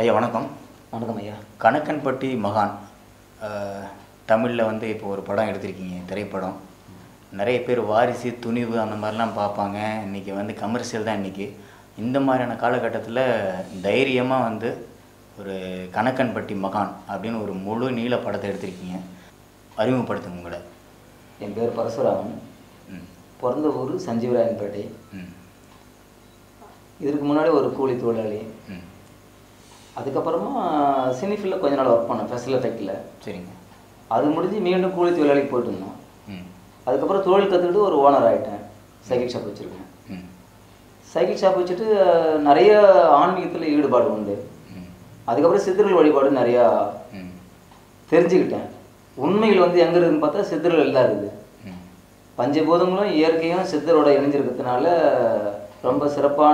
ஐயா வணக்கம் வணக்கம் ஐயா கணக்கன்பட்டி மகான் தமிழில் வந்து இப்போ ஒரு படம் எடுத்திருக்கீங்க திரைப்படம் நிறைய பேர் வாரிசு துணிவு அந்த மாதிரிலாம் பார்ப்பாங்க இன்றைக்கி வந்து கமர்ஷியல் தான் இன்றைக்கி இந்த மாதிரியான காலகட்டத்தில் தைரியமாக வந்து ஒரு கணக்கன்பட்டி மகான் அப்படின்னு ஒரு முழு நீள படத்தை எடுத்திருக்கீங்க அறிமுகப்படுத்துங்க உங்களை என் பேர் பரசுராமன் ம் பிறந்த ஊர் சஞ்சீவராயன்பேட்டை ம் இதுக்கு முன்னாடி ஒரு கூலி தொழிலாளி ம் அதுக்கப்புறமா சினிஃபில்ல கொஞ்ச நாள் ஒர்க் பண்ணேன் ஸ்பெஷல் எஃபெக்டில் சரிங்க அது முடிஞ்சு மீண்டும் கூலி தொழிலாளிக்கு போயிட்டு இருந்தோம் ம் அதுக்கப்புறம் தொழில் கற்றுக்கிட்டு ஒரு ஓனர் ஆகிட்டேன் சைக்கிள் ஷாப் வச்சுருக்கேன் ம் சைக்கிள் ஷாப் வச்சுட்டு அஹ், நிறைய ஆன்மீகத்தில் ஈடுபாடு உண்டு ம் அதுக்கப்புறம் சித்தர்கள் வழிபாடு நிறையா ம் தெரிஞ்சுக்கிட்டேன் உண்மைகள் வந்து எங்கே இருக்குதுன்னு பார்த்தா சித்தர்கள் தான் இருக்குது ம் பஞ்சபூதங்களும் இயற்கையும் சித்தரோட இணைஞ்சிருக்கிறதுனால ரொம்ப சிறப்பான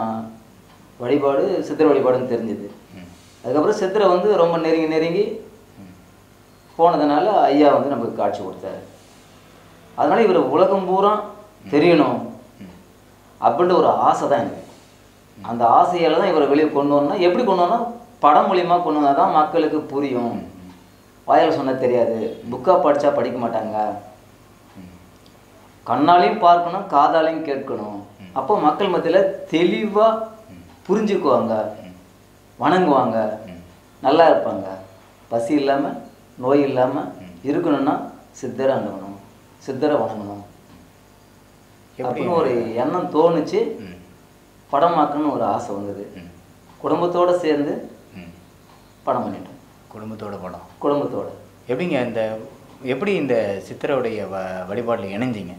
வழிபாடு சித்தர் வழிபாடுன்னு தெரிஞ்சுது ம் அதுக்கப்புறம் சித்தரை வந்து ரொம்ப நெருங்கி நெருங்கி ம் போனதுனால ஐயா வந்து நமக்கு காட்சி கொடுத்தாரு அதனால இவர் உலகம் பூரா தெரியணும் ம் அப்படின்ற ஒரு ஆசை தான் எனக்கு அந்த ஆசையால தான் இவரை வெளியே கொண்டு வரணும் எப்படி கொண்டு வரணும் படம் மூலியமா கொண்டு வந்தால் தான் மக்களுக்கு புரியும் வாயால் சொன்னா தெரியாது புக்காக படித்தா படிக்க மாட்டாங்க ம் கண்ணாலையும் பார்க்கணும் காதாலையும் கேட்கணும் அப்போ மக்கள் மத்தியில் தெளிவாக புரிஞ்சுக்குவாங்க வணங்குவாங்க ம் நல்லா இருப்பாங்க பசி இல்லாமல் நோய் இல்லாமல் இருக்கணும்னா சித்தரை அணுகணும் சித்தரை வணங்கணும் எப்படி அப்படின்னு ஒரு எண்ணம் தோணுச்சு ம் படமாக்கணும்னு ஒரு ஆசை வந்தது ம் குடும்பத்தோட சேர்ந்து ம் படம் பண்ணிட்டோம் குடும்பத்தோட படம் குடும்பத்தோட எப்படிங்க இந்த எப்படி இந்த சித்தருடைய வ வழிபாட்டில் இணைஞ்சிங்க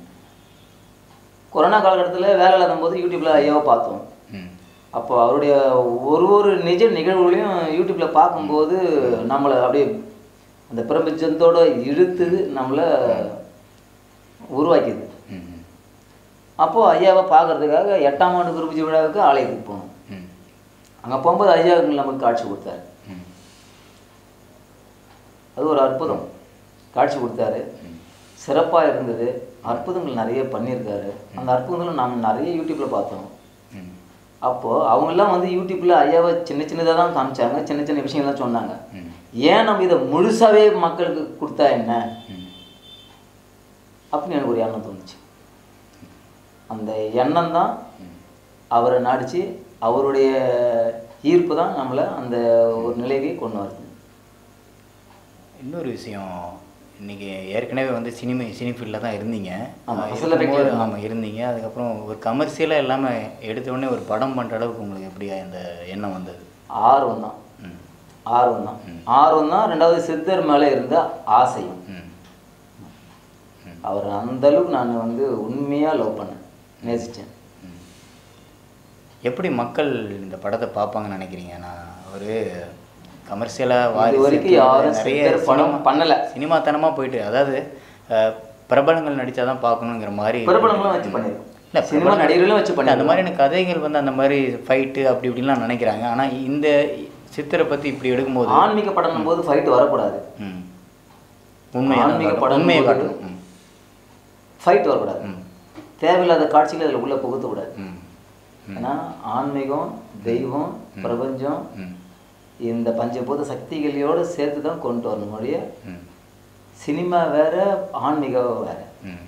கொரோனா காலகட்டத்தில் வேலை இல்லாத போது யூடியூப்ல ஐயாவை பார்த்தோம் ம் அப்போ அவருடைய ஒரு ஒரு நிஜ நிகழ்வுகளையும் யூடியூப்ல பார்க்கும்போது நம்மளை அப்படியே அந்த பிரபஞ்சத்தோட இழுத்து நம்மளை உருவாக்கிது ம் ம், அப்போ ஐயாவை பார்க்கறதுக்காக எட்டாம் ஆண்டு குருபூஜை விழாவுக்கு ஆலயத்துக்கு போனோம் ம் அங்கே போகும்போது ஐயாவுக்கு நமக்கு காட்சி கொடுத்தாரு ம் அது ஒரு அற்புதம் காட்சி கொடுத்தாரு சிறப்பாக இருந்தது அற்புதங்கள் நிறைய பண்ணியிருக்காரு அந்த அற்புதங்களை நாம் நிறைய யூடியூப்ல பார்த்தோம் ம் அப்போது அவங்கெல்லாம் வந்து யூடியூப்ல ஐயாவை சின்ன சின்னதாக தான் காமிச்சாங்க சின்ன சின்ன விஷயங்கள் தான் சொன்னாங்க ம் ஏன் நம்ம இதை முழுசாவே மக்களுக்கு கொடுத்தா என்ன ம் அப்படின்னு எனக்கு ஒரு எண்ணம் தோணுச்சு அந்த எண்ணம் தான் ம் அவரை நாடிச்சு அவருடைய ஈர்ப்பு தான் நம்மளை அந்த ஒரு நிலைக்கு கொண்டு வருது இன்னொரு விஷயம் இன்னைக்கு ஏற்கனவே வந்து சினிமா சினி ஃபீல்டில் தான் இருந்தீங்க ஆமா, ஆஹ் சில பேர் இருக்கும்போது ஆமாம் இருந்தீங்க அதுக்கப்புறம் ஒரு கமர்ஷியலாக இல்லாமல் எடுத்த உடனே ஒரு படம் பண்ணுற அளவுக்கு உங்களுக்கு எப்படியா இந்த எண்ணம் வந்தது ஆர்வம் தான் ம் ஆர்வம் தான் ஆர்வம் தான் ரெண்டாவது சித்தர் மேலே இருந்த ஆசையும் ம் அவர் அந்த அளவுக்கு நான் வந்து உண்மையாக லவ் பண்ணேன் நேசித்தேன் ம். எப்படி மக்கள் இந்த படத்தை பார்ப்பாங்கன்னு நினைக்கிறீங்க நான் ஒரு கமர்ஷியலாக இது வரைக்கும் யாரும் சித்தர் படம் பண்ணல சினிமாத்தனமாக போயிட்டு அதாவது அஹ், பிரபலங்கள் நடித்தா தான் பார்க்கணுங்கிற மாதிரி பிரபலங்களும் வச்சு பண்ணியிருக்கோம் இல்லை சினிமா நடிகர்களும் வச்சு அந்த பண்ணியிருக்கோம் மாதிரியான கதைகள் வந்து அந்த மாதிரி ஃபைட்டு அப்படி இப்படிலாம் நினைக்கிறாங்க ஆனால் இந்த சித்திரை பற்றி இப்படி எடுக்கும்போது ஆன்மீக படம் போது ஃபைட் வரக்கூடாது ம் உண்மையான ஆன்மீக படம் உண்மையை போது- காட்டணும் ம் ஃபைட் வரக்கூடாது ம் தேவையில்லாத காட்சிகள் அதில் உள்ளே புகுத்தக்கூடாது ம் ஏன்னா ஆன்மீகம் தெய்வம் பிரபஞ்சம் ம் இந்த பஞ்சபூத சக்திகளோடு சேர்த்து தான் கொண்டு வரணும் ஒழிய ம் சினிமா வேற ஆன்மீகம் வேற ம்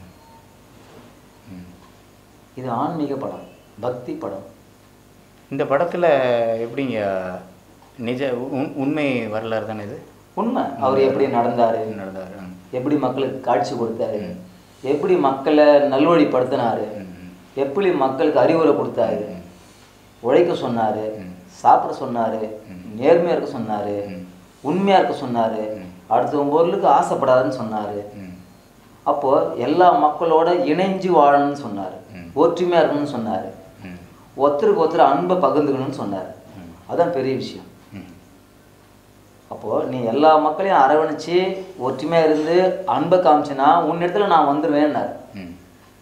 ம் இது ஆன்மீக படம் பக்தி படம் இந்த படத்தில் எப்படிங்க நிஜ உண்- உண்மை வரலாறு தானே இது உண்மை அவர் எப்படி நடந்தாரு நடந்தார் ம். எப்படி மக்களுக்கு காட்சி கொடுத்தாரு ம். எப்படி மக்களை நல்வழிப்படுத்தினாரு ம், ம். எப்படி மக்களுக்கு அறிவுரை கொடுத்தாரு ம். உழைக்க சொன்னாரு ம். சாப்பிட சொன்னாரு ம். நேர்மையா இருக்க சொன்னாரு ம். உண்மையா இருக்க சொன்னாரு ம். அடுத்தவங்க பொருளுக்கு ஆசைப்படாதுன்னு சொன்னாரு ம். அப்போ எல்லா மக்களோட இணைஞ்சு வாழணும்னு சொன்னாரு ம். ஒற்றுமையா இருக்கணும்னு சொன்னாரு ம். ஒருத்தருக்கு ஒருத்தர் அன்பை பகிர்ந்துக்கணும்னு சொன்னாரு ம். அதான் பெரிய விஷயம் ம். அப்போ நீ எல்லா மக்களையும் அரவணைச்சு ஒற்றுமையா இருந்து அன்பை காமிச்சினா உன் இடத்துல நான் வந்துடுவேன்னாரு ம்.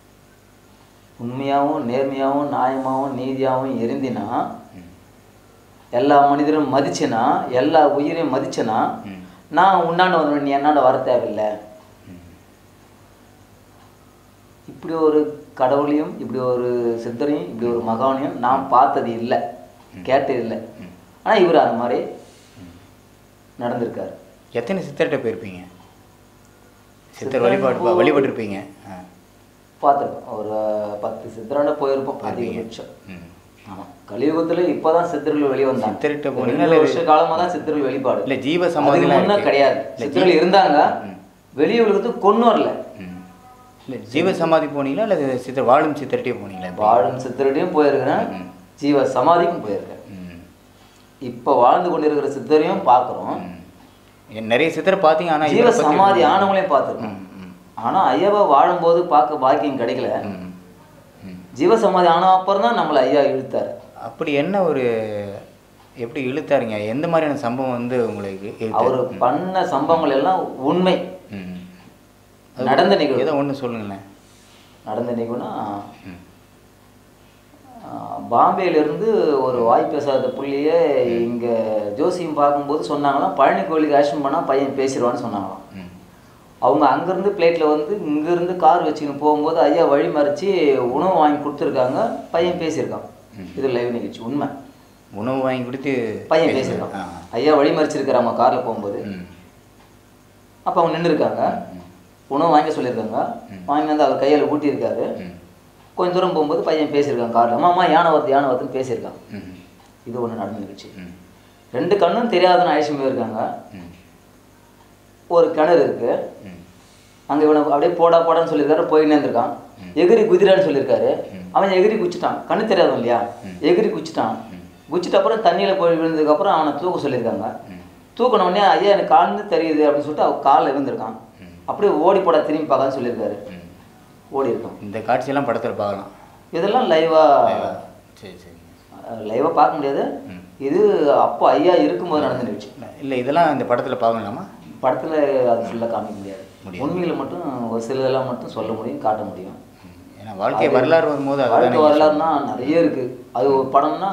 உண்மையாகவும் நேர்மையாகவும் நியாயமாகவும் நீதியாகவும் இருந்தினா ம். எல்லா மனிதரும் மதிச்சேனா எல்லா உயிரையும் மதிச்சேனா ம். நான் உன்னாண்ட வந்து நீ என்னாண்ட வர தேவையில்லை ம். இப்படி ஒரு கடவுளையும் இப்படி ஒரு சித்தரையும் இப்படி ஒரு மகானையும் நான் பார்த்தது இல்லை கேட்டது இல்லை ஆனால் இவர் அந்த மாதிரி நடந்திருக்காரு எத்தனை சித்தர்கிட்ட போயிருப்பீங்க சித்தர் வழிபாடு வழிபட்டிருப்பீங்க ஆ பார்த்துருக்கோம் ஒரு பத்து சித்திராண்ட போயிருப்போம் போயிருப்பீங்க. அதிகபட்சம் ம் ஆமாம் கலியுகத்தில் இப்போ தான் சித்தர்கள் வெளியே வந்தாங்க சித்தர்கிட்ட ஒரு போனீங்களா ரெண்டு இல்லை வருஷ காலமாக தான் சித்தர்கள் வெளிப்பாடு இல்லை ஜீவ அதுக்கு சமாதிலாம் முன்ன இருக்கு. கிடையாது இல்லை, சித்தர்கள் ஜீ- இருந்தாங்க ம். வெளி உலகத்துக்கு கொண்டு வரல ம் இல்லை ஜீவ சமாதி போனீங்களா இல்லை சித்தர் வாழும் சித்தர்கிட்டே போனீங்களா எப்படி? வாழும் சித்தர்கிட்டையும் போயிருக்கிறேன் ம். ஜீவ சமாதிக்கும் போயிருக்கேன் ம் இப்போ வாழ்ந்து கொண்டிருக்கிற சித்தரையும் பார்க்குறோம் ம். என் நிறைய சித்தரை பார்த்தீங்க ஆனால் ஜீவ இவரை பத்தி- சமாதி ஆனவங்களையும் பார்த்துருக்கோம் ம் ம் ஆனால் ஐயாவை வாழும்போது பார்க்க பாக்கியம் கிடைக்கல ம் ம் ஜீவ சமாதி ஆன அப்புறம் தான் நம்மளை ஐயா இழுத்தாரு அப்படி என்ன ஒரு எப்படி இழுத்தாருங்க எந்த மாதிரியான சம்பவம் வந்து உங்களுக்கு இழுத்தாரு? அவர் பண்ண சம்பவங்கள் எல்லாம் உண்மை ம். நடந்த நிகழ்வு ஏதோ ஒன்று சொல்லுங்களேன் நடந்த நிகழ்வுனா ம் ஆஹ், பாம்பேயிலிருந்து ஒரு வாய் பேசாத புள்ளிய இங்கே ஜோசியம் பார்க்கும்போது சொன்னாங்களாம் பழனி கோயிலுக்கு ஆக்ஷன் பண்ணால் பையன் பேசிடுவான்னு சொன்னாங்களாம் ம் அவங்க அங்கேருந்து பிளேட்டில் வந்து இங்கேருந்து கார் வச்சுக்கின்னு போகும்போது ஐயா வழி மறித்து உணவு வாங்கி கொடுத்துருக்காங்க பையன் பேசியிருக்கான் இது லைவ் நிகழ்ச்சி உண்மை உணவு வாங்கி கொடுத்து பையன் பேசுறது. பேசியிருக்கான் ஆ. ஐயா வழி மறிச்சிருக்கிறாங்க காரில் போகும்போது ம் அப்போ அவங்க நின்றுருக்காங்க உணவு வாங்க சொல்லியிருக்காங்க வாங்கி வந்து அவர் கையில் ஊட்டியிருக்காரு ம் கொஞ்சம் தூரம் போகும்போது பையன் பேசியிருக்கான் காரில் அம்மா அம்மா யானை வருது யானை வருதுன்னு பேசியிருக்கான் ம் இது ஒன்று நடந்த நிகழ்ச்சி ம் ரெண்டு கண்ணும் தெரியாதுன்னு அழைச்சி போயிருக்காங்க ம் ஒரு கிணறு இருக்கு ம் அங்கே இவனை அப்படியே போடா போடான்னு சொல்லியிருக்காரு போயின்னே இருந்திருக்கான் எகிரி குதிரான்னு சொல்லியிருக்காரு அவன் எகிரி குச்சிட்டான் கண்ணு தெரியாதவன் இல்லையா எகிரி குச்சிட்டான் குச்சிட்ட அப்புறம் தண்ணியில் போய் விழுந்ததுக்கப்புறம் அவனை தூக்க சொல்லியிருக்காங்க ம் தூக்கின உடனே ஐயா எனக்கு கால்னு தெரியுது அப்படின்னு சொல்லிட்டு அவன் காலில் விழுந்திருக்கான் அப்படியே ஓடி போட திரும்பி பார்க்கான்னு சொல்லியிருக்காரு ம் ஓடி இருக்கான் இந்த காட்சியெல்லாம் படத்தில் பார்க்கலாம் இதெல்லாம் லைவாக சரி சரி லைவாக பார்க்க முடியாது ம். இது அப்போ ஐயா இருக்கும்போது நடந்த நிகழ்ச்சி இல்லை இதெல்லாம் இந்த படத்தில் பார்க்கலாமா படத்தில் அது ஃபுல்லாக காமிக்க முடியாது முடியாது. உண்மைகளை மட்டும் ஒரு சிலதெல்லாம் மட்டும் சொல்ல முடியும் காட்ட முடியும் ம். ஏன்னா வாழ்க்கை வரலாறு வரும்போது அதுதான் வாழ்க்கை வரலாறுனா நிறைய இருக்கு அது ஒரு படம்னா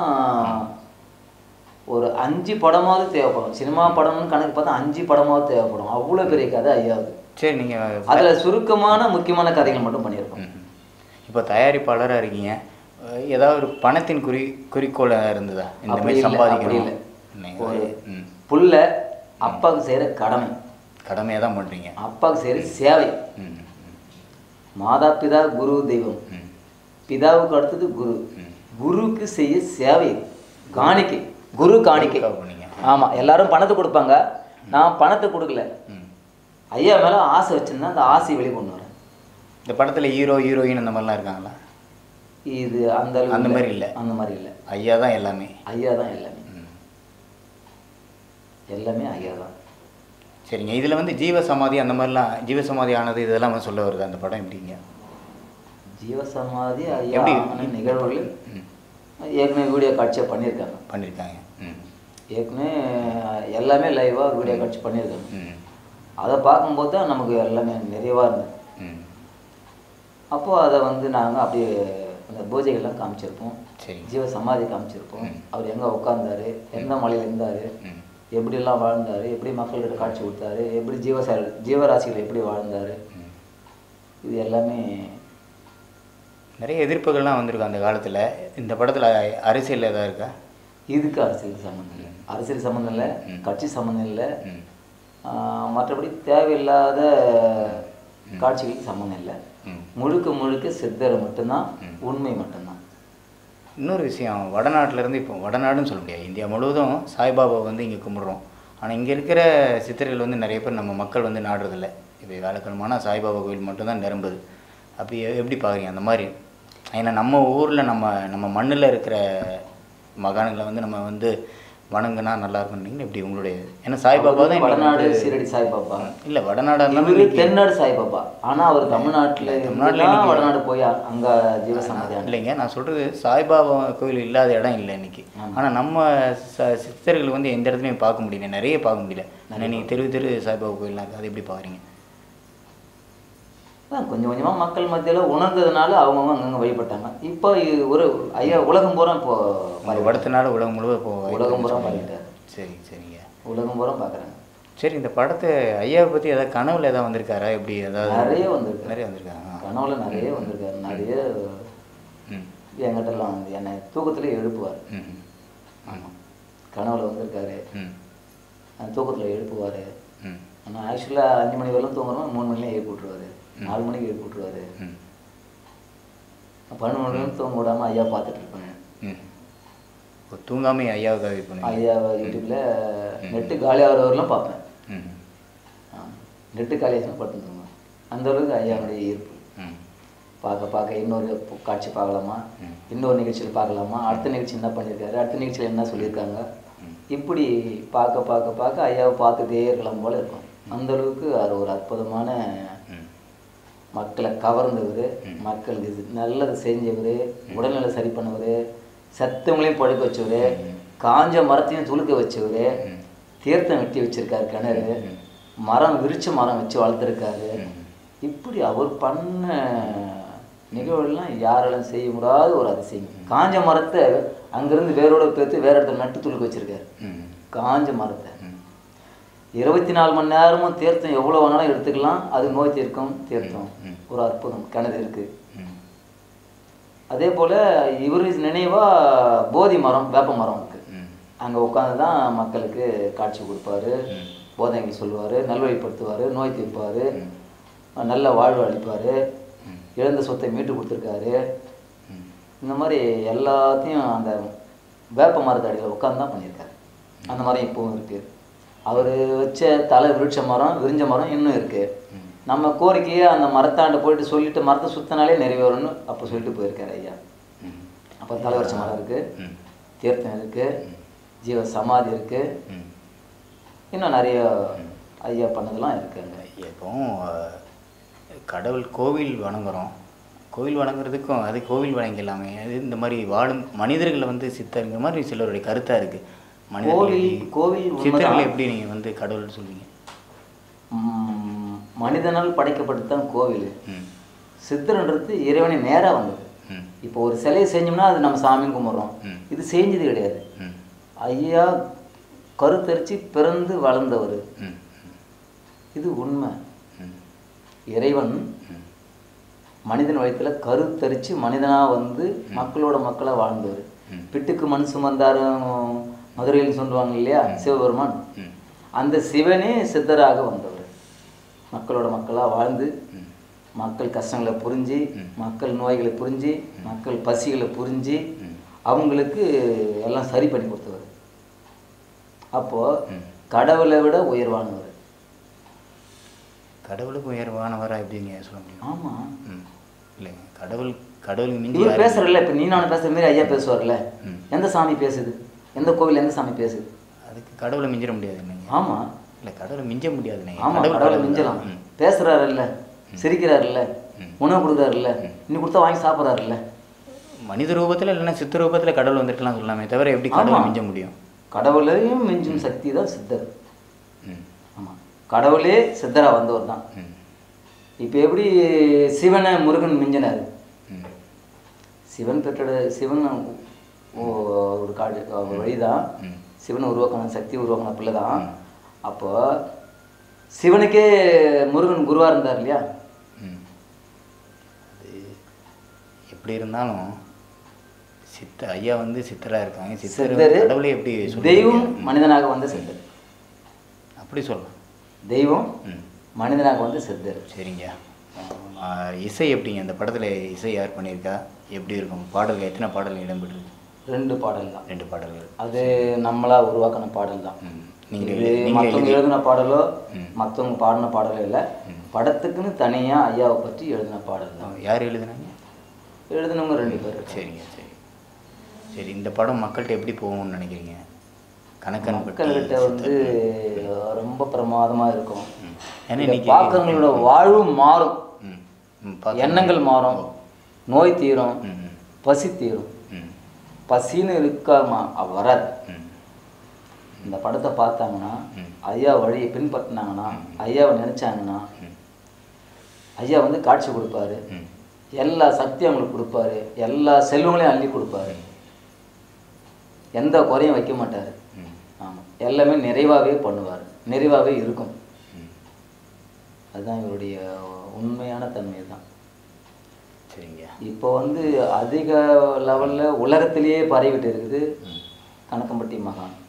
ஒரு அஞ்சு படமாவது தேவைப்படும் சினிமா படம்னு கணக்கு பார்த்தா அஞ்சு படமாவது தேவைப்படும் அவ்வளோ பெரிய கதை ஐயாவது சரி நீங்கள் அதுல சுருக்கமான முக்கியமான கதைகள் மட்டும் பண்ணியிருக்கோம் இப்போ தயாரிப்பாளராக இருக்கீங்க அஹ் ஏதாவது ஒரு பணத்தின் குறி குறிக்கோளாக இருந்ததா இந்த அப்படி மாதிரி இல்லை, அப்படி சம்பாதிக்கணும் இல்லை. நீங்க- ஒரு ம் புள்ள அப்பாவுக்கு செய்யற கடமை கடமையாக தான் பண்ணுறீங்க அப்பாவுக்கு செய்யற சேவை ம் மாதா பிதா குரு தெய்வம் ம் பிதாவுக்கு அடுத்தது குரு ம் குருவுக்கு செய்ய சேவை காணிக்கை குரு காணிக்கை குருக்காக பண்ணீங்க. ஆமா எல்லாரும் பணத்தை கொடுப்பாங்க நான் பணத்தை கொடுக்கல ம் ஐயா மேல ஆசை வச்சிருந்தா அந்த ஆசையை வெளியே கொண்டு வரேன் இந்த படத்தில் ஹீரோ ஹீரோயின் அந்த மாதிரிலாம் இருக்காங்களா இது அந்த அளவுக்கு அந்த இல்ல. மாதிரி இல்ல. அந்த மாதிரி இல்லை ஐயா தான் எல்லாமே ஐயா தான் எல்லாமே ம் எல்லாமே ஐயா தான் சரிங்க இதில் வந்து ஜீவ சமாதி அந்த மாதிரிலாம் ஜீவ சமாதி ஆனது இதெல்லாம் வந்து சொல்ல வருது அந்த படம் எப்படிங்க ஜீவசமாதி ஐயா எப்படி? ஆன நிகழ்வுகள் ம் ஏற்கனவே வீடியோ காட்சியாக பண்ணியிருக்காங்க பண்ணியிருக்காங்க ம் ஏற்கனவே எல்லாமே லைவாக வீடியோ காட்சி பண்ணியிருக்காங்க ம் அதை பார்க்கும்போது தான் நமக்கு எல்லாமே நிறைவாக இருந்தது ம் அப்போது அதை வந்து நாங்கள் அப்படியே அந்த பூஜைகள்லாம் காமிச்சிருப்போம் சரி ஜீவ சமாதி காமிச்சிருப்போம் அவர் எங்கே உட்காந்தாரு எந்த மலையில் இருந்தார் ம் எப்படியெல்லாம் வாழ்ந்தார் எப்படி மக்கள்கிட்ட காட்சி கொடுத்தாரு எப்படி ஜீவசா ஜீவராசிகள் எப்படி வாழ்ந்தார் ம் இது எல்லாமே நிறைய எதிர்ப்புகள்லாம் வந்திருக்கு அந்த காலத்தில் இந்த படத்தில் அரசியல் ஏதாவது இருக்கா இதுக்கு அரசியல் சம்மந்தம் இல்லை அரசியல் சம்மந்தம் இல்லை ம். கட்சி சம்மந்தம் இல்லை ம் ஆஹ் மற்றபடி தேவையில்லாத காட்சிகளுக்கு சம்மந்தம் இல்லை ம் முழுக்க முழுக்க சித்தர் மட்டும்தான் ம். உண்மை மட்டும்தான் இன்னொரு விஷயம் வடநாட்டிலேருந்து இப்போ வடநாடுன்னு சொல்ல முடியாது இந்தியா முழுவதும் சாய்பாபா வந்து இங்கே கும்பிட்றோம் ஆனால் இங்கே இருக்கிற சித்தர்கள் வந்து நிறைய பேர் நம்ம மக்கள் வந்து நாடுறதில்ல இப்போ வேலைக்கிழமான சாய்பாபா கோயில் மட்டும்தான் நிரம்புது அப்படி எ- எப்படி பார்க்குறீங்க அந்த மாதிரி ஏன்னா நம்ம ஊரில் நம்ம நம்ம மண்ணில் இருக்கிற மகான்களை வந்து நம்ம வந்து வணங்குனா நல்லா இருக்கும்னு எப்படி உங்களுடைய ஏன்னா சாய்பாபா தான் வடநாடு சீரடி சாய்பாபா இல்லை வடநாடாக இருந்தாலும் இவரு இன்னைக்கு- தென்னாடு சாய்பாபா ஆனா அவர் தமிழ்நாட்டுல தமிழ்நாட்டுல இருந்தா இன்னைக்கு- வடநாடு போய் அ- அங்க ஜீவசமாதியான இல்லைங்க நான் சொல்கிறது சாய்பாபா கோயில் இல்லாத இடம் இல்லை இன்னைக்கு ஆனால் நம்ம ச சித்தர்கள் வந்து எந்த இடத்துலையும் பார்க்க முடியல நிறைய பார்க்க முடியல ஆனால் நீங்கள் தெரு தெரு சாய்பாபா கோயில்லாம் இருக்குது அது எப்படி பார்க்குறீங்க அதான் கொஞ்சம் கொஞ்சமா மக்கள் மத்தியில உணர்ந்ததுனால அவங்கவுங்க அங்கங்க வழிபட்டாங்க இப்போ இது ஒரு ஐயா உலகம் பூரா இப்போ ஒரு படத்தினால உலகம் முழுவதும் போக உலகம் பூரா பண்ணிட்டாரு சரி சரிங்க உலகம் பூரா பார்க்குறாங்க சரி இந்த படத்தை ஐயாவை பற்றி ஏதாவது கனவுல ஏதாவது வந்திருக்காரா எப்படி ஏதாவது நிறைய வந்திருக்கு நிறைய வந்திருக்காங்க கனவுல நிறைய வந்திருக்காரு நிறைய ம் என்கிட்டலாம் வந்து என்னை தூக்கத்துல எழுப்புவார் ம் ஆமாம் கனவுல வந்திருக்காரு ம் அந்த தூக்கத்தில் எழுப்புவார் ம் ஆனால் ஆக்சுவலாக அஞ்சு மணி வரலாம் தூங்குறோம் மூணு மணிலாம் எழுப்பி விட்ருவாரு நாலு மணிக்கு எழுப்பி விட்ருவாரு ம் பன்னெண்டு மணி வரைக்கும் தூங்க விடாமல் ஐயா பார்த்துட்டு இருப்பேன் ம் இப்போ தூங்காமே ஐயாவுக்காக வெயிட் பண்ணுவீங்க ஐயா யூடியூப்பில் நெட்டு காலியாகிற வரலாம் பார்ப்பேன் ம் நெட்டு காலியாச்சுன்னா பட்டு தூங்குவேன் அந்த அளவுக்கு ஐயாவுடைய ஈர்ப்பு ம் பார்க்க பார்க்க இன்னொரு பு- காட்சி பார்க்கலாமா ம். இன்னொரு நிகழ்ச்சியில் பார்க்கலாமா அடுத்த நிகழ்ச்சி என்ன பண்ணியிருக்காரு அடுத்த நிகழ்ச்சியில் என்ன சொல்லியிருக்காங்க ம். இப்படி பார்க்க பார்க்க பார்க்க ஐயாவை பார்த்துட்டே இருக்கலாம் போல இருக்கும் அந்த அளவுக்கு அது ஒரு அற்புதமான ம் மக்களை கவர்ந்தவர் ம். மக்களுக்கு இது நல்லது செஞ்சவர் உடல்நிலை சரி பண்ணவர் சத்தவங்களையும் படுக்க வச்சவர் ம். காஞ்ச மரத்தையும் துளுக்க வச்சவர் ம். தீர்த்தம் வெட்டி வச்சிருக்காரு கிணறு ம். மரம் விரிச்ச மரம் வச்சு வளர்த்துருக்காரு ம். இப்படி அவர் பண்ண நிகழ்வுகள்லாம் யாராலும் செய்ய முடியாத ஒரு அதிசயம் காஞ்ச மரத்தை அங்கிருந்து வேரோட பேர்த்து வேற இடத்துல நட்டு துளுக்க வச்சிருக்காரு ம் காஞ்ச மரத்தை ம் இருபத்தி நாலு மணி நேரமும் தீர்த்தம் எவ்வளோ வேணாலும் எடுத்துக்கலாம் அது நோய் தீர்க்கும் தீர்த்தம் ம். ஒரு அற்புதம் கிணறு இருக்கு ம் அதே போல இவர் நினைவா போதி மரம் வேப்ப மரம் இருக்கு ம் அங்கே உட்காந்து தான் மக்களுக்கு காட்சி கொடுப்பாரு ம். போதனை சொல்லுவார் நல்வழிப்படுத்துவார் நோய் தீர்ப்பார் ம். நல்ல வாழ்வு அளிப்பார் ம். இழந்த சொத்தை மீட்டு கொடுத்துருக்காரு ம் இந்த மாதிரி எல்லாத்தையும் அந்த வேப்ப மரத்தடியில் உட்காந்து தான் பண்ணியிருக்காரு அந்த மரம் இப்பவும் இருக்குது அவர் வச்ச தலை விருட்ச மரம் விரிஞ்ச மரம் இன்னும் இருக்குது ம். நம்ம கோரிக்கையை அந்த மரத்தாண்ட போயிட்டு சொல்லிட்டு மரத்தை சுத்தினாலே நிறைவேறும்னு அப்போ சொல்லிட்டு போயிருக்காரு ஐயா ம் அப்போ தலை விரிச்ச மரம் இருக்குது ம் தீர்த்தம் இருக்குது ஜீவ சமாதி இருக்குது ம் இன்னும் நிறைய ஐயா பண்ணதெல்லாம் இருக்குங்க இப்போ அஹ், கடவுள் கோவில் வணங்குறோம் கோவில் வணங்குறதுக்கும் அது கோவில் வணங்கலாமே அது இந்த மாதிரி வாழும் மனிதர்களை வந்து சித்தருங்கிற மாதிரி சிலருடைய கருத்தாக இருக்குது கோவில் கோவில் சித்தர்களை உண்மைதான். எப்படி நீங்கள் வந்து கடவுள் சொல்வீங்க ம், மனிதனால் படைக்கப்பட்டு தான் கோவில் ம் சித்தர்ன்றது இறைவனை நேராக வந்தது ம் இப்போ ஒரு சிலையை செஞ்சோம்னா அது நம்ம சாமி கும்பிட்றோம் ம். இது செஞ்சது கிடையாது ம் ஐயா கருத்தரிச்சு பிறந்து வளர்ந்தவர் ம் இது உண்மை ம் இறைவன் ம் மனிதன் வயத்துல கருத்தரிச்சு மனிதனா வந்து மக்களோட மக்களா வாழ்ந்தவர் ம். பிட்டுக்கு மண் சுமந்தாரு மதுரையில் சொல்லுவாங்க இல்லையா சிவபெருமான் ம் அந்த சிவனே சித்தராக வந்தவர் மக்களோட மக்களா வாழ்ந்து ம் மக்கள் கஷ்டங்களை புரிஞ்சு ம். மக்கள் நோய்களை புரிஞ்சு மக்கள் பசிகளை புரிஞ்சு ம். அவங்களுக்கு எல்லாம் சரி பண்ணி கொடுத்தவர் அப்போ ம். கடவுளை விட உயர்வானவர் கடவுளுக்கு உயர்வானவரா எப்படிங்க சொல்ல முடியும் ஆமா ம் இல்லைங்க கடவுள் கடவுளுக்கு மிஞ்சி இவர் யாரு? பேசுறல்ல இப்ப நீ நானும் பேசுற மாதிரி ஐயா பேசுவார்ல ம். எந்த சாமி பேசுது எந்த கோவில் எந்த சாமி பேசுது அதுக்கு கடவுளை மிஞ்சிட முடியாது இல்லைங்க ஆமா இல்லை கடவுளை மிஞ்ச முடியாதுண்ணே ஆமா கடவுளை மிஞ்சலாம் பேசுறாருல்ல சிரிக்கிறாருல்ல ம். உணவு கொடுக்குறாருல்ல இன்னி கொடுத்தா வாங்கி சாப்பிட்றாருல்ல மனித ரூபத்தில் இல்லைன்னா சித்த ரூபத்தில் கடவுள் வந்துருக்கலாம் சொல்லலாமே தவிர எப்படி கடவுளை ஆமா. மிஞ்ச முடியும் கடவுளையும் மிஞ்சும் சக்தி தான் சித்தர் ம் ஆமா கடவுளே சித்தரா வந்தவர் தான் ம் இப்போ எப்படி சிவனை முருகன் மிஞ்சினார் ம் சிவன் பெற்ற சிவன் ஓ- ஒரு காடு ஒரு வழிதான் ம். சிவனை உருவாக்கின சக்தி உருவாக்கின பிள்ளை தான் அப்போ சிவனுக்கே முருகன் குருவா இருந்தார் இல்லையா ம் அது எப்படி இருந்தாலும் சித்த ஐயா வந்து சித்தராக இருக்காங்க சித்தர் சித்தர் கடவுளை எப்படி சொல்லுவீங்க? தெய்வம் ம். மனிதனாக வந்த சித்தர் அப்படி சொல்லலாம் தெய்வம் ம் மனிதனாக வந்த சித்தர் சரிங்க ஆ, இசை எப்படிங்க இந்த படத்தில் இசை யார் பண்ணியிருக்கா எப்படி இருக்கும் பாடல்கள் எத்தனை பாடல்கள் இடம்பெற்றிருக்கு ரெண்டு பாடல் தான் ரெண்டு பாடல்கள் அது நம்மளா உருவாக்கின பாடல் தான் ம் நீங்கள் இது நீங்கள் மற்றவங்க எழுதின பாடலோ ம். மற்றவங்க பாடின பாடலோ இல்லை ம். படத்துக்குன்னு தனியா ஐயாவை பற்றி எழுதின பாடல் தான் யார் எழுதுனாங்க எழுதினவங்க ரெண்டு பேர் சரிங்க சரி சரி இந்த படம் மக்கள்கிட்ட எப்படி போகும்னு நினைக்கிறீங்க கணக்கன் பற்றி மக்கள்கிட்ட வந்து ரொம்ப பிரமாதமா இருக்கும் ம். ஏன்னா இதை இன்னைக்கு பார்க்கறவங்களோட வாழ்வு மாறும் ம் ம் பார்த்து- எண்ணங்கள் மாறும் நோய் தீரும் ம் ம் பசி தீரும் ம் பசின்னு இருக்காமா அவ வராது ம் இந்த படத்தை பார்த்தாங்கன்னா ம். ஐயா வழியை பின்பற்றினாங்கன்னா ஐயாவை நினைச்சாங்கன்னா ம். ஐயா வந்து காட்சி கொடுப்பாரு ம் எல்லா சக்தியும் அவங்களுக்கு கொடுப்பாரு எல்லா செல்வங்களையும் அள்ளி கொடுப்பாரு எந்த குறையும் வைக்க மாட்டாரு ம் ஆமாம் எல்லாமே நிறைவாகவே பண்ணுவார் நிறைவாகவே இருக்கும் ம் அதுதான் இவருடைய உண்மையான தன்மை தான் சரிங்க இப்போ வந்து அதிக லெவலில் உலகத்திலேயே பரவிட்டு இருக்குது ம் கணக்கம்பட்டி மகான்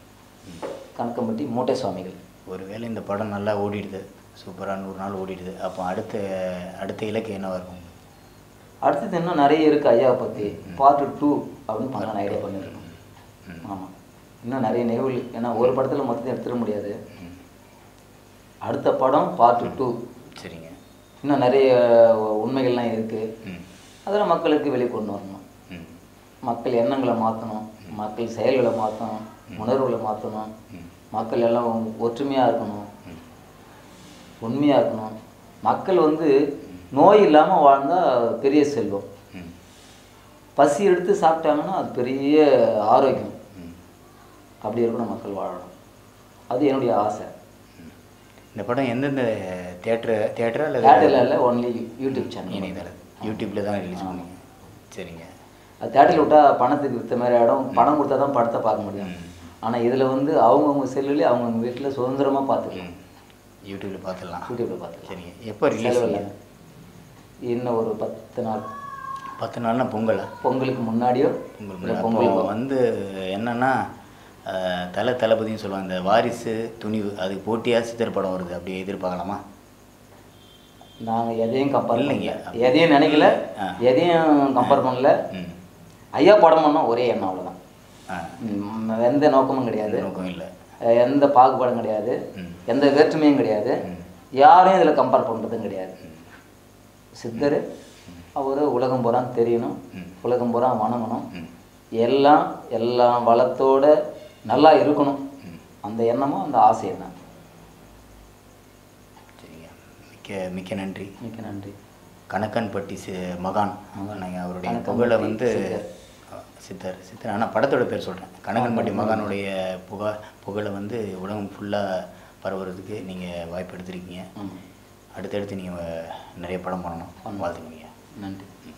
கணக்கம்பட்டி மூட்டை சுவாமிகள் ஒருவேளை இந்த படம் நல்லா ஓடிடுது சூப்பராக நூறு நாள் ஓடிடுது அப்போ அடுத்த அடுத்த இலக்கு என்னவா இருக்கும் அடுத்தது இன்னும் நிறைய இருக்குது ஐயாவை பற்றி பார்ட் டூ அப்படின்னு பண்ணலாம் ஐடியா பண்ணியிருக்கோம் ம். ஆமாம் இன்னும் நிறைய நிகழ்வு ஏன்னா ஒரு படத்தில் மொத்தத்தையும் எடுத்துட முடியாது ம். அடுத்த படம் பார்ட் டூ சரிங்க இன்னும் நிறைய உண்மைகள்லாம் இருக்குது ம் அதெல்லாம் மக்களுக்கு வெளியே கொண்டு வரணும் ம் மக்கள் எண்ணங்களை மாற்றணும் மக்கள் செயல்களை மாற்றணும் உணர்வுகளை மாற்றணும் ம். மக்கள் எல்லாம் ஒற்றுமையாக இருக்கணும் ம். உண்மையாக இருக்கணும் மக்கள் வந்து நோய் இல்லாமல் வாழ்ந்தால் பெரிய செல்வம் ம் பசி எடுத்து சாப்பிட்டாங்கன்னா அது பெரிய ஆரோக்கியம் ம் அப்படி இருக்கணும் மக்கள் வாழணும் அது என்னுடைய ஆசை இந்த படம் எந்தெந்த தேட்டரு தேட்டரா அல்லது தேட்டரில் இல்லை ஒன்லி யூடியூப் சேனல் இணையதளம் யூடியூப்பில் தான் ரிலீஸ் பண்ணுங்க சரிங்க அது தேட்டரில் விட்டால் பணத்துக்கு விற்ற மாதிரி ஆகிடும் பணம் கொடுத்தா தான் படத்தை பார்க்க முடியும் ம். ஆனால் இதில் வந்து அவங்கவுங்க செல்லுலேயே அவங்கவுங்க வீட்டில் சுதந்திரமாக பார்த்துக்கலாம் ம் யூடியூப்பில் பார்த்துடலாம் யூடியூப்பில் பார்த்துக்கலாம் சரிங்க எப்போ ரிலீஸ் செலவு இல்லை. இன்னும் ஒரு பத்து நாள் பத்து நாள்னா பொங்கலா பொங்கலுக்கு முன்னாடியோ பொங்கல் இல்லை முன்னாடி. பொங்கலுக்கு அப்போ வந்து என்னன்னா அஹ், தல தளபதினு சொல்லுவாங்க இந்த வாரிசு துணிவு அதுக்கு போட்டியாக சித்தர் படம் வருது அப்படி எதிர்பார்க்கலாமா நாங்கள் எதையும் கம்பேர் இல்லைங்க. பண்ணல எதையும் நினைக்கல ஆ. எதையும் கம்பேர் பண்ணல ம் ஐயா படம் பண்ணோம் ஒரே எண்ணம் அவ்வளோதான் ஆ ம், எந்த நோக்கமும் கிடையாது நோக்கம் இல்லை எந்த பாகுபாடும் கிடையாது ம். எந்த வேற்றுமையும் கிடையாது ம். யாரையும் இதில் கம்பேர் பண்ணுறதும் கிடையாது சித்தர் அவர் உலகம் பூரா தெரியணும் ம். உலகம் பூரா வணங்கணும் ம் எல்லாம் எல்லாம் வளத்தோட நல்லா இருக்கணும் ம். அந்த எண்ணமும் அந்த ஆசையும் தான் சரிங்க மிக்க மிக்க நன்றி மிக்க நன்றி கணக்கன்பட்டி சி மகான் நீங்கள் அவருடைய கணக்கன்பட்டி புகழை வந்து சித்தர். அஹ், சித்தர் சித்தர் ஆனால் படத்தோட பேர் சொல்கிறேன் கணக்கன்பட்டி மகானுடைய புகா புகழை வந்து உலகம் ஃபுல்லாக பரவுறதுக்கு நீங்கள் வாய்ப்பு எடுத்திருக்கீங்க ம் அடுத்தடுத்து நீங்கள் நிறைய படம் பண்ணணும் வாழ்த்துக்கிறீங்க நன்றி ம்